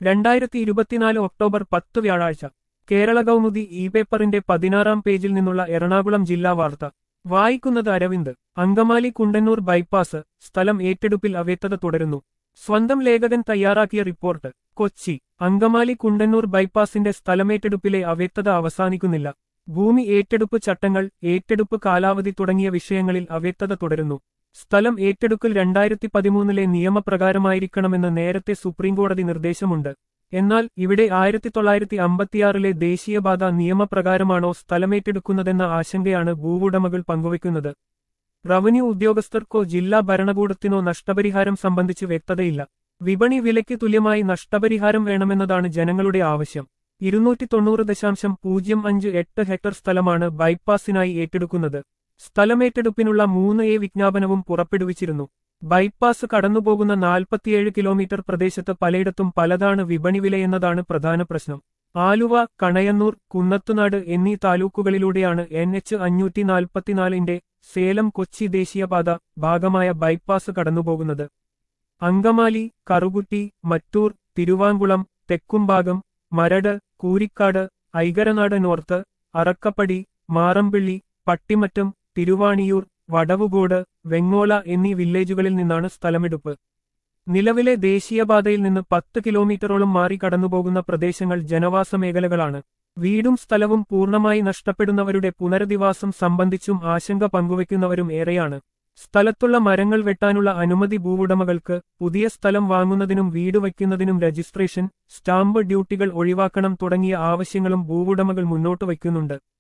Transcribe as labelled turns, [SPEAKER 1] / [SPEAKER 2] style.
[SPEAKER 1] രണ്ടായിരത്തി ഇരുപത്തിനാല് ഒക്ടോബർ പത്ത് വ്യാഴാഴ്ച കേരള കൗമുദി ഇ പേപ്പറിന്റെ പതിനാറാം പേജിൽ നിന്നുള്ള എറണാകുളം ജില്ലാ വാർത്ത വായിക്കുന്നത് അരവിന്ദ് അങ്കമാലി കുണ്ടന്നൂർ ബൈപ്പാസ് സ്ഥലം ഏറ്റെടുപ്പിൽ അവ്യക്തത തുടരുന്നു സ്വന്തം ലേഖകൻ തയ്യാറാക്കിയ റിപ്പോർട്ട് കൊച്ചി അങ്കമാലി കുണ്ടന്നൂർ ബൈപ്പാസിന്റെ സ്ഥലമേറ്റെടുപ്പിലെ അവ്യക്തത അവസാനിക്കുന്നില്ല ഭൂമി ഏറ്റെടുപ്പ് ചട്ടങ്ങൾ ഏറ്റെടുപ്പ് കാലാവധി തുടങ്ങിയ വിഷയങ്ങളിൽ അവ്യക്തത തുടരുന്നു സ്ഥലം ഏറ്റെടുക്കൽ രണ്ടായിരത്തി പതിമൂന്നിലെ നിയമപ്രകാരമായിരിക്കണമെന്ന് നേരത്തെ സുപ്രീംകോടതി നിർദ്ദേശമുണ്ട് എന്നാൽ ഇവിടെ ആയിരത്തി തൊള്ളായിരത്തി അമ്പത്തിയാറിലെ ദേശീയപാത നിയമപ്രകാരമാണോ സ്ഥലമേറ്റെടുക്കുന്നതെന്ന ആശങ്കയാണ് ഭൂവുടമകൾ പങ്കുവയ്ക്കുന്നത് റവന്യൂ ഉദ്യോഗസ്ഥർക്കോ ജില്ലാ ഭരണകൂടത്തിനോ നഷ്ടപരിഹാരം സംബന്ധിച്ച് വ്യക്തതയില്ല വിപണി വിലയ്ക്ക് തുല്യമായി നഷ്ടപരിഹാരം വേണമെന്നതാണ് ജനങ്ങളുടെ ആവശ്യം ഇരുന്നൂറ്റി തൊണ്ണൂറ് ദശാംശം പൂജ്യം അഞ്ച് എട്ട് ഹെക്ടർ സ്ഥലമാണ് ബൈപ്പാസിനായി ഏറ്റെടുക്കുന്നത് സ്ഥലമേറ്റെടുപ്പിനുള്ള മൂന്ന് എ വിജ്ഞാപനവും പുറപ്പെടുവിച്ചിരുന്നു ബൈപ്പാസ് കടന്നുപോകുന്ന നാൽപ്പത്തിയേഴ് കിലോമീറ്റർ പ്രദേശത്ത് പലയിടത്തും പലതാണ് വിപണി വിലയെന്നതാണ് പ്രധാന പ്രശ്നം ആലുവ കണയന്നൂർ കുന്നത്തുനാട് എന്നീ താലൂക്കുകളിലൂടെയാണ് എൻ എച്ച് അഞ്ഞൂറ്റി നാൽപ്പത്തിനാലിന്റെ സേലം കൊച്ചി ദേശീയപാത ഭാഗമായ ബൈപ്പാസ് കടന്നുപോകുന്നത് അങ്കമാലി കറുകുട്ടി മറ്റൂർ തിരുവാങ്കുളം തെക്കുംഭാഗം മരട് കൂരിക്കാട് ഐകരനാട് നോർത്ത് അറക്കപ്പടി മാറമ്പിള്ളി പട്ടിമറ്റം തിരുവാണിയൂർ വടവുകോട് വെങ്ങോല എന്നീ വില്ലേജുകളിൽ നിന്നാണ് സ്ഥലമെടുപ്പ് നിലവിലെ ദേശീയപാതയിൽ നിന്ന് പത്ത് കിലോമീറ്ററോളം മാറി കടന്നുപോകുന്ന പ്രദേശങ്ങൾ ജനവാസ മേഖലകളാണ് വീടും സ്ഥലവും പൂർണ്ണമായി നഷ്ടപ്പെടുന്നവരുടെ പുനരധിവാസം സംബന്ധിച്ചും ആശങ്ക പങ്കുവയ്ക്കുന്നവരും ഏറെയാണ് സ്ഥലത്തുള്ള മരങ്ങൾ വെട്ടാനുള്ള അനുമതി ഭൂവുടമകൾക്ക് പുതിയ സ്ഥലം വാങ്ങുന്നതിനും വീട് വയ്ക്കുന്നതിനും രജിസ്ട്രേഷൻ സ്റ്റാമ്പ് ഡ്യൂട്ടികൾ ഒഴിവാക്കണം തുടങ്ങിയ ആവശ്യങ്ങളും ഭൂവുടമകൾ മുന്നോട്ട് വയ്ക്കുന്നുണ്ട്